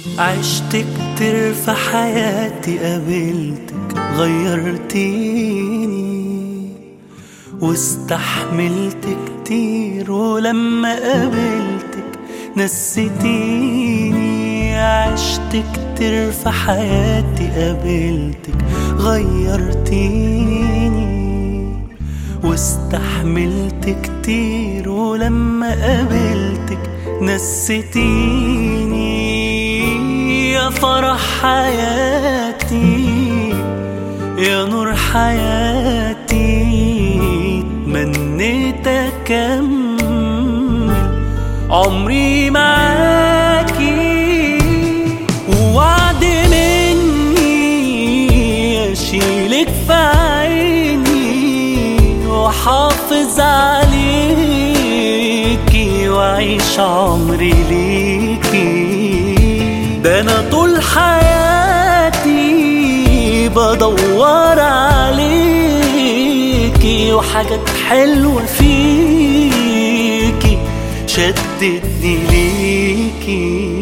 عشت كتير في حياتي قابلتك غيرتيني واستحملت كتير ولما قابلتك نسيتيني عشت كتير في حياتي قابلتك غيرتيني واستحملت كتير ولما قابلتك نسيتيني يا فرح حياتي يا نور حياتي منيت اكمل عمري معاكي ووعد مني اشيلك في عيني واحافظ عليكي واعيش عمري ليكي ده انا طول حياتي بدور عليكي وحاجات حلوة فيكي شدتني ليكي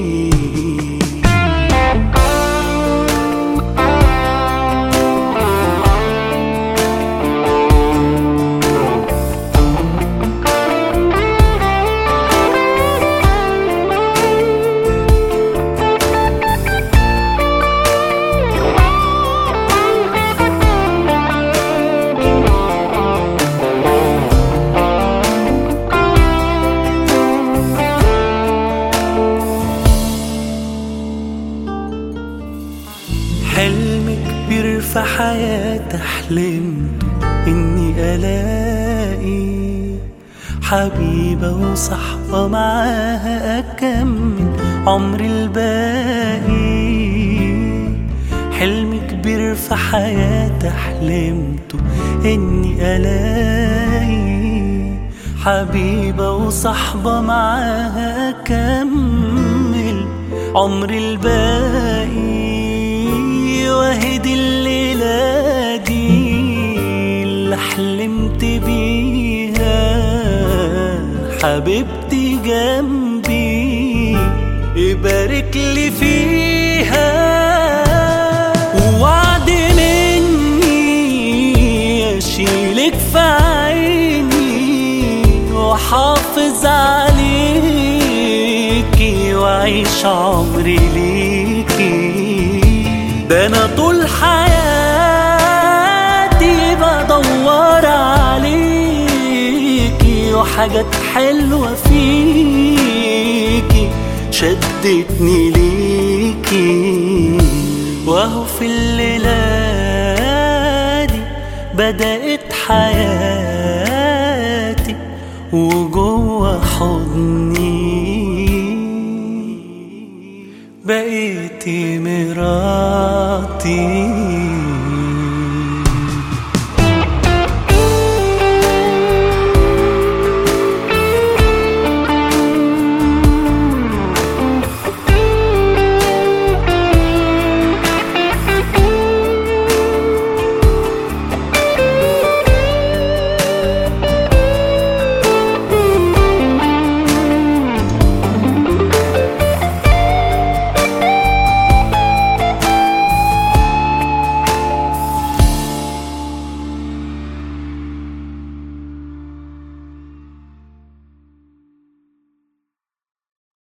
حلم كبير في حياتي حلمت اني الاقي حبيبة وصحبة معاها اكمل عمري الباقي حلم كبير في حياتي حلمته اني الاقي حبيبة وصحبة معاها اكمل عمري الباقي واهدي الليلة دي اللي حلمت بيها حبيبتي جنبي يبارك لي فيها ووعد مني اشيلك في عيني واحافظ عليكي واعيش عمري ليكي ده انا طول حياتي بدور عليكي وحاجات حلوة فيكي شدتني ليكي وهو في الليلة دي بدأت حياتي وجوه حضني بقيتي مراتي